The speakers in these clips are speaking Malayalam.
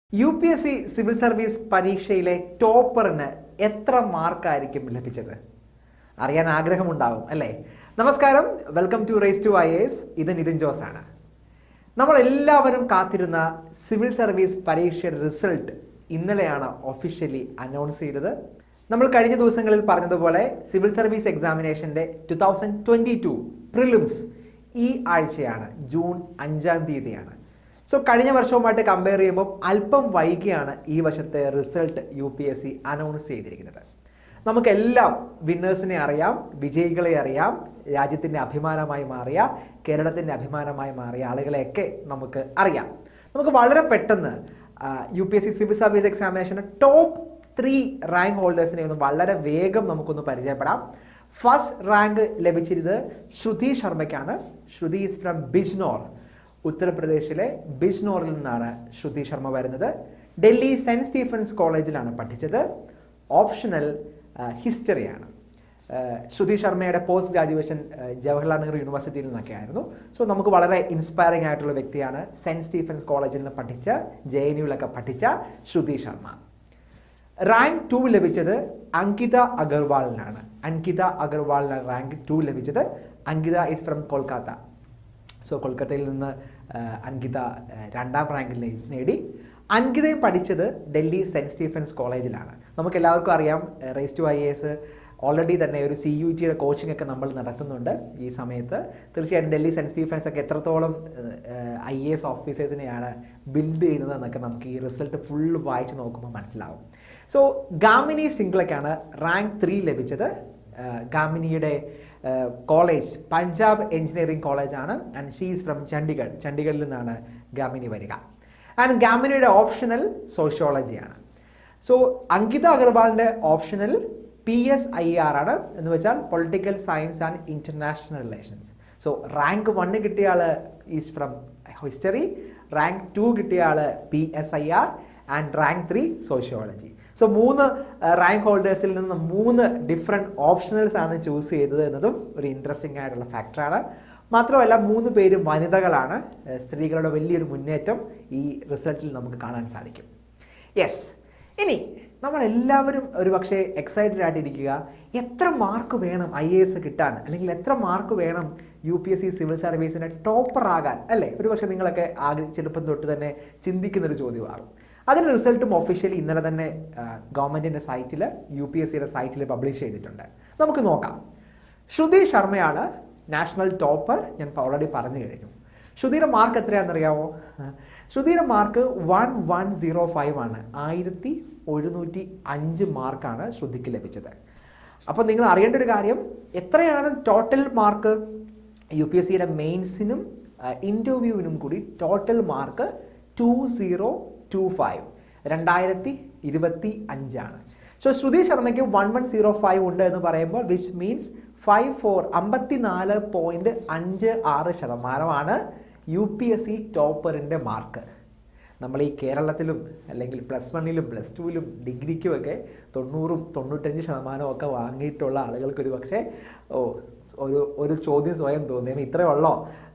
U P S C civil service പരീക്ഷയിലെ ടോപ്പറിന് എത്ര മാർക്കായിരിക്കും ലഭിച്ചത് അറിയാൻ ആഗ്രഹമുണ്ടാവും അല്ലേ നമസ്കാരം welcome to Race to I S ഇത് നിതിൻ ജോസ് ആണ് നമ്മൾ എല്ലാവരും കാത്തിരുന്ന സിവിൽ സർവീസ് പരീക്ഷയുടെ റിസൾട്ട് ഇന്നലെയാണ് ഒഫീഷ്യലി അനൗൺസ് ചെയ്തത് നമ്മൾ കഴിഞ്ഞ ദിവസങ്ങളിൽ പറഞ്ഞതുപോലെ സിവിൽ സർവീസ് എക്സാമിനേഷൻ്റെ two thousand twenty two prelims ഈ ആഴ്ചയാണ് ജൂൺ അഞ്ചാം തീയതിയാണ് സോ കഴിഞ്ഞ വർഷവുമായിട്ട് കമ്പയർ ചെയ്യുമ്പോൾ അല്പം വൈകിയാണ് ഈ വർഷത്തെ result U P S C announce ചെയ്തിരിക്കുന്നത് നമുക്കെല്ലാം വിന്നേഴ്സിനെ അറിയാം വിജയികളെ അറിയാം രാജ്യത്തിൻ്റെ അഭിമാനമായി മാറിയ കേരളത്തിൻ്റെ അഭിമാനമായി മാറിയ ആളുകളെയൊക്കെ നമുക്ക് അറിയാം നമുക്ക് വളരെ പെട്ടെന്ന് U P S C civil service എക്സാമിനേഷൻ്റെ ടോപ്പ് ത്രീ റാങ്ക് ഹോൾഡേഴ്സിനെ ഒന്ന് വളരെ വേഗം നമുക്കൊന്ന് പരിചയപ്പെടാം ഫസ്റ്റ് റാങ്ക് ലഭിച്ചിരുന്നത് ശ്രുതി ശർമ്മയ്ക്കാണ് ശ്രുതി ഇസ് ഫ്രം ബിജ്നോർ ഉത്തർപ്രദേശിലെ ബിജ്നോറിൽ നിന്നാണ് ശ്രുതി ശർമ്മ വരുന്നത് ഡൽഹി സെൻറ്റ് സ്റ്റീഫൻസ് കോളേജിലാണ് പഠിച്ചത് ഓപ്ഷണൽ ഹിസ്റ്ററിയാണ് ശ്രുതി ശർമ്മയുടെ പോസ്റ്റ് ഗ്രാജുവേഷൻ ജവഹർലാൽ നെഹ്റു യൂണിവേഴ്സിറ്റിയിൽ നിന്നൊക്കെ ആയിരുന്നു സോ നമുക്ക് വളരെ ഇൻസ്പയറിംഗ് ആയിട്ടുള്ള വ്യക്തിയാണ് സെൻറ്റ് സ്റ്റീഫൻസ് കോളേജിൽ നിന്ന് പഠിച്ച ജെ എൻ യുവിലൊക്കെ പഠിച്ച ശ്രുതി ശർമ്മ റാങ്ക് ടു ലഭിച്ചത് അങ്കിത അഗർവാളിനാണ് അങ്കിത അഗർവാളിന് റാങ്ക് ടു ലഭിച്ചത് Ankita is from Kolkata so കൊൽക്കത്തയിൽ നിന്ന് ആ, അങ്കിത ആ, രണ്ടാം റാങ്കിൽ നേ- നേടി അങ്കിതയും പഠിച്ചത് ഡൽഹി സെൻറ്റ് സ്റ്റീഫൻസ് കോളേജിലാണ് നമുക്ക് എല്ലാവർക്കും അറിയാം Race to I S already തന്നെ ഒരു സി യു ടിയുടെ കോച്ചിങ് ഒക്കെ നമ്മൾ നടത്തുന്നുണ്ട് ഈ സമയത്ത് തീർച്ചയായിട്ടും ഡൽഹി സെൻറ്റ് സ്റ്റീഫൻസ് ഒക്കെ എത്രത്തോളം ഐ എ എസ് ഓഫീസേഴ്സിനെയാണ് ബിൽഡ് ചെയ്യുന്നത് എന്നൊക്കെ നമുക്ക് ഈ റിസൾട്ട് ഫുൾ വായിച്ച് നോക്കുമ്പോൾ മനസ്സിലാവും സോ ഗാമിനി സിംഗ്ലയ്ക്കാണ് റാങ്ക് ത്രീ ലഭിച്ചത് ആ, ഗാമിനിയുടെ കോളേജ് പഞ്ചാബ് എഞ്ചിനീയറിംഗ് കോളേജാണ് ആൻഡ് ഷീസ് ഫ്രം ചണ്ഡീഗഡ് ചണ്ഡീഗഡിൽ നിന്നാണ് ഗാമിനി വരിക ആൻഡ് ഗാമിനിയുടെ ഓപ്ഷണൽ സോഷ്യോളജിയാണ് സോ അങ്കിത അഗർവാളിൻ്റെ optional P S I R ആണ് എന്ന് വെച്ചാൽ political science and international relations so rank one കിട്ടിയ ആൾ is from history rank two കിട്ടിയ ആൾ P S I R and rank three sociology so മൂന്ന് റാങ്ക് ഹോൾഡേഴ്സിൽ നിന്ന് മൂന്ന് ഡിഫറെൻറ്റ് ഓപ്ഷണൽസ് ആണ് ചൂസ് ചെയ്തത് എന്നതും ഒരു ഇൻട്രസ്റ്റിംഗ് ആയിട്ടുള്ള ഫാക്ടറാണ് മാത്രമല്ല മൂന്ന് പേരും വനിതകളാണ് ഏഹ് സ്ത്രീകളുടെ വലിയൊരു മുന്നേറ്റം ഈ റിസൾട്ടിൽ നമുക്ക് കാണാൻ സാധിക്കും യെസ് ഇനി നമ്മളെല്ലാവരും ഒരു പക്ഷേ എക്സൈറ്റഡ് ആയിട്ടിരിക്കുക എത്ര മാർക്ക് വേണം ഐ എ എസ് കിട്ടാൻ അല്ലെങ്കിൽ എത്ര മാർക്ക് വേണം U P S C civil സർവീസിൻ്റെ ടോപ്പർ ആകാൻ അല്ലേ ഒരു പക്ഷേ നിങ്ങളൊക്കെ ആഗ്ര ചെറുപ്പം തൊട്ട് തന്നെ ചിന്തിക്കുന്നൊരു ചോദ്യമാകും അതിൻ്റെ റിസൾട്ടും ഒഫീഷ്യലി ഇന്നലെ തന്നെ ഗവൺമെൻറ്റിൻ്റെ സൈറ്റിൽ യു പി എസ് സിയുടെ സൈറ്റിൽ പബ്ലിഷ് ചെയ്തിട്ടുണ്ട് നമുക്ക് നോക്കാം ശ്രുതി ശർമ്മയാണ് നാഷണൽ ടോപ്പർ ഞാൻ ഓൾറെഡി പറഞ്ഞു കഴിഞ്ഞു ശ്രുതിയുടെ മാർക്ക് എത്രയാണെന്നറിയാമോ ശ്രുതിയുടെ mark one one zero five ആണ് ആയിരത്തി ഒരുന്നൂറ്റി അഞ്ച് മാർക്കാണ് ശ്രുതിക്ക് ലഭിച്ചത് അപ്പോൾ നിങ്ങൾ അറിയേണ്ട ഒരു കാര്യം എത്രയാണ് total mark U P S സിയുടെ മെയിൻസിനും ഇൻ്റർവ്യൂവിനും കൂടി total mark two zero two five രണ്ടായിരത്തി ഇരുപത്തി അഞ്ചാണ് സോ ശ്രുതി ശർമ്മയ്ക്ക് വൺ വൺ സീറോ ഫൈവ് ഉണ്ട് എന്ന് പറയുമ്പോൾ വിച്ച് മീൻസ് ഫൈവ് ഫോർ അമ്പത്തിനാല് പോയിൻറ്റ് അഞ്ച് ആറ് ശതമാനമാണ് യു പി എസ് സി ടോപ്പറിൻ്റെ മാർക്ക് നമ്മൾ ഈ കേരളത്തിലും അല്ലെങ്കിൽ പ്ലസ് വണ്ണിലും പ്ലസ് ടുവിലും ഡിഗ്രിക്കുമൊക്കെ തൊണ്ണൂറും തൊണ്ണൂറ്റഞ്ച് ശതമാനവും ഒക്കെ വാങ്ങിയിട്ടുള്ള ആളുകൾക്ക് ഒരു പക്ഷേ ഓ ഒരു ഒരു ചോദ്യം സ്വയം തോന്നിയും ഇത്രയേ ഉള്ളോ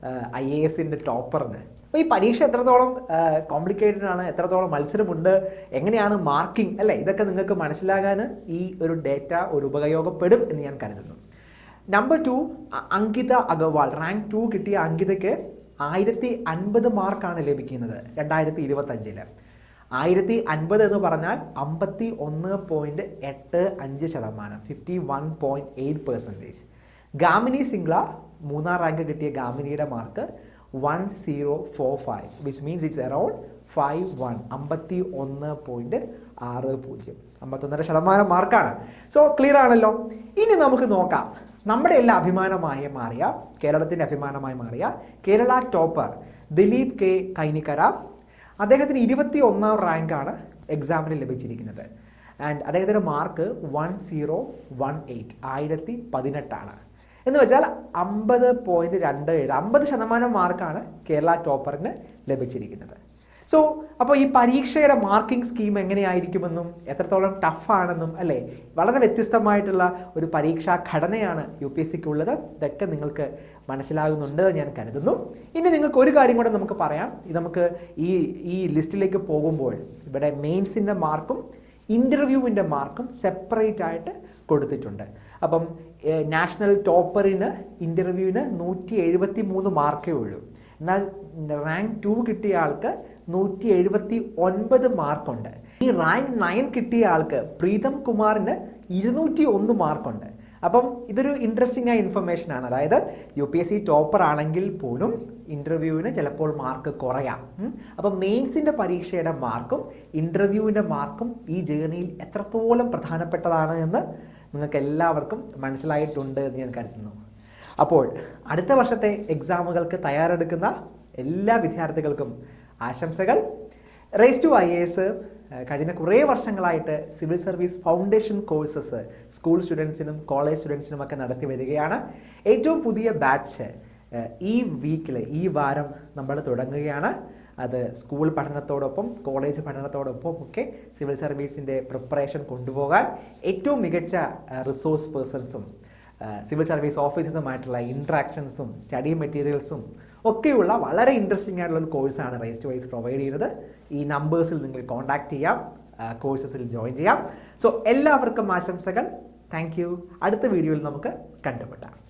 ഐ എ എസിൻ്റെ ടോപ്പറിന് അപ്പോൾ ഈ പരീക്ഷ എത്രത്തോളം കോംപ്ലിക്കേറ്റഡ് ആണ് എത്രത്തോളം മത്സരമുണ്ട് എങ്ങനെയാണ് മാർക്കിംഗ് അല്ലേ ഇതൊക്കെ നിങ്ങൾക്ക് മനസ്സിലാകാൻ ഈ ഒരു ഡേറ്റ ഒരു ഉപയോഗപ്പെടും എന്ന് ഞാൻ കരുതുന്നു number two Ankita Agarwal rank two കിട്ടിയ അങ്കിതയ്ക്ക് ആയിരത്തി അൻപത് മാർക്കാണ് ലഭിക്കുന്നത് രണ്ടായിരത്തി ഇരുപത്തഞ്ചില് ആയിരത്തി അൻപത് എന്ന് പറഞ്ഞാൽ അമ്പത്തി ഒന്ന് പോയിൻറ്റ് എട്ട് അഞ്ച് ശതമാനം fifty one point eight percentage Gamini Singla മൂന്നാം റാങ്ക് കിട്ടിയ ഗാമിനിയുടെ mark one zero four five which means it's around five one അമ്പത്തി ഒന്ന് പോയിൻറ്റ് ആറ് പൂജ്യം അമ്പത്തൊന്നര ശതമാനം മാർക്കാണ് സോ ക്ലിയർ ആണല്ലോ ഇനി നമുക്ക് നോക്കാം നമ്മുടെ എല്ലാ അഭിമാനമായി മാറിയ കേരളത്തിൻ്റെ അഭിമാനമായി മാറിയ കേരള ടോപ്പർ ദിലീപ് കെ കൈനിക്കര അദ്ദേഹത്തിന് ഇരുപത്തി ഒന്നാം റാങ്കാണ് എക്സാമിന് ലഭിച്ചിരിക്കുന്നത് ആൻഡ് അദ്ദേഹത്തിൻ്റെ mark one zero one eight ആയിരത്തി പതിനെട്ടാണ് എന്ന് വെച്ചാൽ അമ്പത് പോയിൻറ്റ് രണ്ട് ഏഴ് അമ്പത് ശതമാനം മാർക്കാണ് കേരള ടോപ്പറിന് ലഭിച്ചിരിക്കുന്നത് സോ അപ്പോൾ ഈ പരീക്ഷയുടെ മാർക്കിംഗ് സ്കീം എങ്ങനെയായിരിക്കുമെന്നും എത്രത്തോളം ടഫാണെന്നും അല്ലേ വളരെ വ്യത്യസ്തമായിട്ടുള്ള ഒരു പരീക്ഷാ ഘടനയാണ് യു പി എസ് സിക്ക് ഉള്ളത് ഇതൊക്കെ നിങ്ങൾക്ക് മനസ്സിലാകുന്നുണ്ട് എന്ന് ഞാൻ കരുതുന്നു ഇനി നിങ്ങൾക്ക് ഒരു കാര്യം കൂടെ നമുക്ക് പറയാം ഇത് നമുക്ക് ഈ ഈ ലിസ്റ്റിലേക്ക് പോകുമ്പോൾ ഇവിടെ മെയിൻസിൻ്റെ മാർക്കും ഇൻ്റർവ്യൂവിൻ്റെ മാർക്കും സെപ്പറേറ്റ് ആയിട്ട് കൊടുത്തിട്ടുണ്ട് അപ്പം നാഷണൽ ടോപ്പറിന് ഇൻ്റർവ്യൂവിന് നൂറ്റി എഴുപത്തി മൂന്ന് മാർക്കേ ഉള്ളൂ എന്നാൽ റാങ്ക് ടു കിട്ടിയ ആൾക്ക് നൂറ്റി എഴുപത്തി ഒൻപത് മാർക്കുണ്ട് ഈ റാങ്ക് നയൻ കിട്ടിയ ആൾക്ക് പ്രീതം കുമാറിന് ഇരുന്നൂറ്റി ഒന്ന് മാർക്കുണ്ട് അപ്പം ഇതൊരു ഇൻട്രസ്റ്റിംഗ് ആയ ഇൻഫർമേഷൻ ആണ് അതായത് U P S C topper ആണെങ്കിൽ പോലും ഇൻ്റർവ്യൂവിന് ചിലപ്പോൾ മാർക്ക് കുറയാം ഉം. അപ്പം മെയിൻസിൻ്റെ പരീക്ഷയുടെ മാർക്കും ഇൻ്റർവ്യൂവിൻ്റെ മാർക്കും ഈ ജേണിയിൽ എത്രത്തോളം പ്രധാനപ്പെട്ടതാണ് എന്ന് നിങ്ങൾക്ക് എല്ലാവർക്കും മനസ്സിലായിട്ടുണ്ട് എന്ന് ഞാൻ കരുതുന്നു അപ്പോൾ അടുത്ത വർഷത്തെ എക്സാമുകൾക്ക് തയ്യാറെടുക്കുന്ന എല്ലാ വിദ്യാർത്ഥികൾക്കും ആശംസകൾ Race to I A S കഴിഞ്ഞ കുറേ വർഷങ്ങളായിട്ട് civil service foundation courses school സ്റ്റുഡൻസിനും കോളേജ് സ്റ്റുഡൻസിനും ഒക്കെ നടത്തി വരികയാണ് ഏറ്റവും പുതിയ ബാച്ച് ഈ വീക്കിൽ ഈ വാരം നമ്മൾ തുടങ്ങുകയാണ് അത് സ്കൂൾ പഠനത്തോടൊപ്പം കോളേജ് പഠനത്തോടൊപ്പം ഒക്കെ സിവിൽ സർവീസിൻ്റെ പ്രിപ്പറേഷൻ കൊണ്ടുപോകാൻ ഏറ്റവും മികച്ച റിസോഴ്സ് പേഴ്സൺസും സിവിൽ സർവീസ് ഓഫീസേഴ്സുമായിട്ടുള്ള ഇൻട്രാക്ഷൻസും സ്റ്റഡി മെറ്റീരിയൽസും ഒക്കെയുള്ള വളരെ ഇൻട്രസ്റ്റിംഗ് ആയിട്ടുള്ള ഒരു കോഴ്സാണ് റേസ് ടു വൈസ് പ്രൊവൈഡ് ചെയ്യുന്നത് ഈ നമ്പേഴ്സിൽ നിങ്ങൾ കോൺടാക്ട് ചെയ്യാം കോഴ്സസിൽ ജോയിൻ ചെയ്യാം സോ എല്ലാവർക്കും ആശംസകൾ താങ്ക് യു അടുത്ത വീഡിയോയിൽ നമുക്ക് കണ്ടുമുട്ടാം